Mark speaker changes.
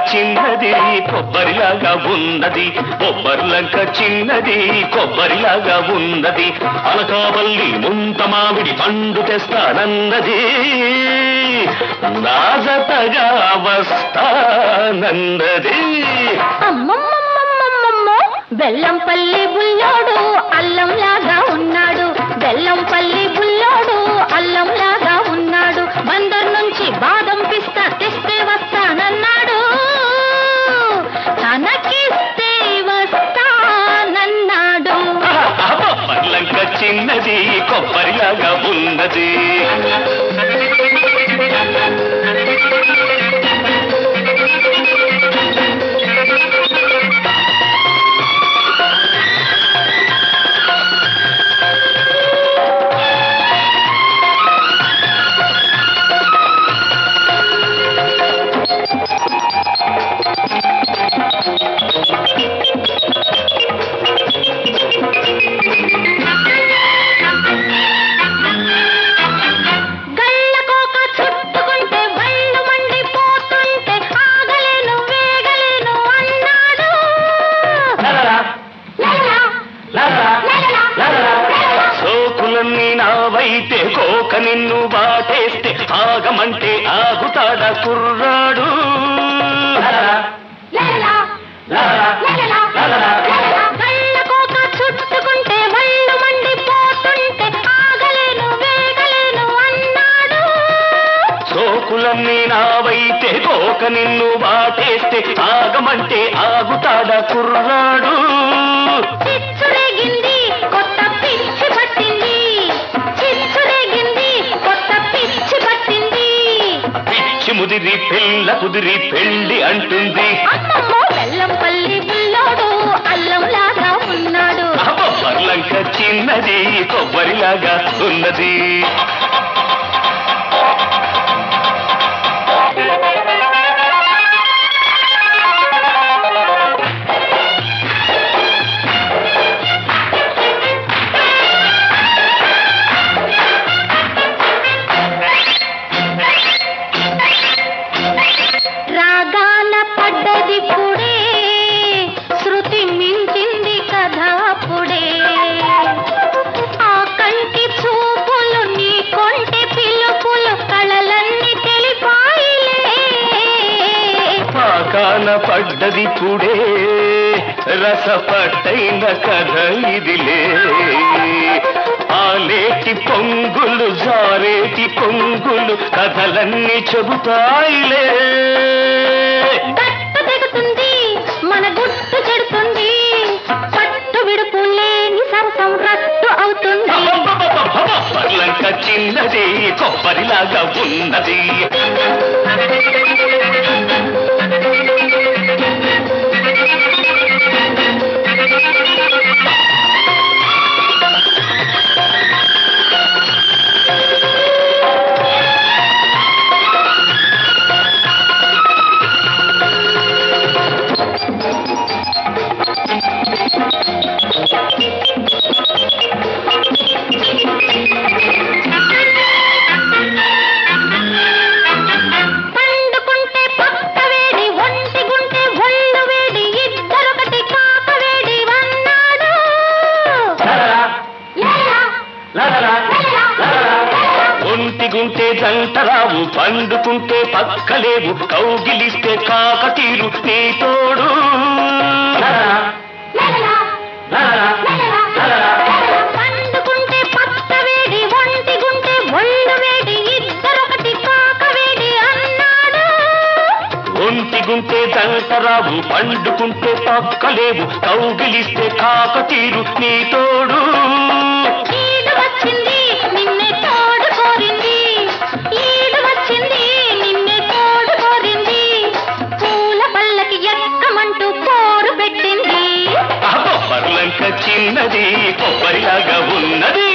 Speaker 1: చిన్నది కొబ్బరిలాగా ఉన్నది కొబ్బరిలంక చిన్నది కొబ్బరిలాగా ఉన్నది అలకావల్లి ముంత మామిడి పండు తెస్తానన్నది నాజతగా వస్తానన్నది
Speaker 2: అమ్మమ్మమ్మమ్మమ్మమ్మో బెల్లంపల్లి బుల్లోడు అల్లంలాగా ఉన్నాడు బెల్లంపల్లి బుల్లోడు అల్లంలాగా ఉన్నాడు బందర్ నుంచి బాదం పిస్తా తెస్తే వస్తానన్నాడు తనకిస్తే వస్తానన్నాడు
Speaker 1: కొబ్బరిలంక చిన్నది కొబ్బరిలాగా ఉన్నది
Speaker 2: గళ్ళకోక చుట్టుకుంటే వళ్ళు మండిపోతుంటే ఆగలేను వేగలేను అన్నాడు లలలా, లలలా, లలలా.
Speaker 1: సోకులన్నీ నావైతే కోక నిన్ను బాటేస్తే ఆగమంటే ఆగుతాడ కుర్రాడు
Speaker 2: కళ్ళకోక చుట్టుకుంటే వళ్ళు మండిపోతుంటే ఆగలేను వేగలేను అన్నాడు
Speaker 1: సోకులన్నీ నావైతే కోక నిన్ను బాటేస్తే ఆగమంటే ఆగుతాడ కుర్రాడు
Speaker 2: చిచ్చురేగింది కొత్త పిచ్చి పట్టింది చిచ్చురేగింది కొత్త పిచ్చి పట్టింది
Speaker 1: పిచ్చి ముదిరి పిల్ల కుదిరి పెళ్ళి అంటుంది
Speaker 2: అమ్మమ్మో బెల్లంపల్లి బుల్లోడు అల్లంలాగా ఉన్నాడు
Speaker 1: పర్లంక చిన్నది కొబ్బరిలాగా ఉన్నది
Speaker 2: రాగాన పడ్డది పుడే శృతి మించింది కథ పుడే ఆ కంటి చూపులు నీ కొంటి పిలుపులు కళలన్నీ తెలిపాయిలే
Speaker 1: పాకాన పడ్డది పుడే రసపట్టైన కథ ఇదిలే ఆలేటి పొంగులు జారేటి పొంగులు కథలన్నీ చెబుతాయిలే
Speaker 2: గట్టు తెగుతుంది మన గుట్టు చెడుతుంది పట్టు విడుపు లేని సరసం రట్టు అవుతుంది
Speaker 1: పర్లంక చిన్నది కొబ్బరిలాగా ఉన్నది
Speaker 2: పండుకుంటే పక్క వేడి ఒంటి గుంటే ఒళ్ళు వేడి ఇద్దరొకటి కాక వేడి అన్నాడు లలలా, లలలా,
Speaker 1: ఒంటిగుంటే జంటరావు పండుకుంటే పక్కలేవు కౌగిలిస్తే కాకతీరు నీ తోడు
Speaker 2: పండుకుంటే పక్క వేడి ఒంటి గుంటే ఒళ్ళు వేడి ఇద్దరొకటి కాక వేడి అన్నాడు
Speaker 1: ఒంటిగుంటే జంటరావు పండుకుంటే పక్కలేవు కౌగిలిస్తే కాకతీరు నీ తోడు
Speaker 2: ఈడు వచ్చింది నిన్నే తోడు కోరింది ఈడు వచ్చింది నిన్నే తోడు కోరింది పూల పల్లకి ఎక్కమంటూ పోరు పెట్టింది
Speaker 1: ఆ కొబ్బరిలంక చిన్నది కొబ్బరిలాగా ఉన్నది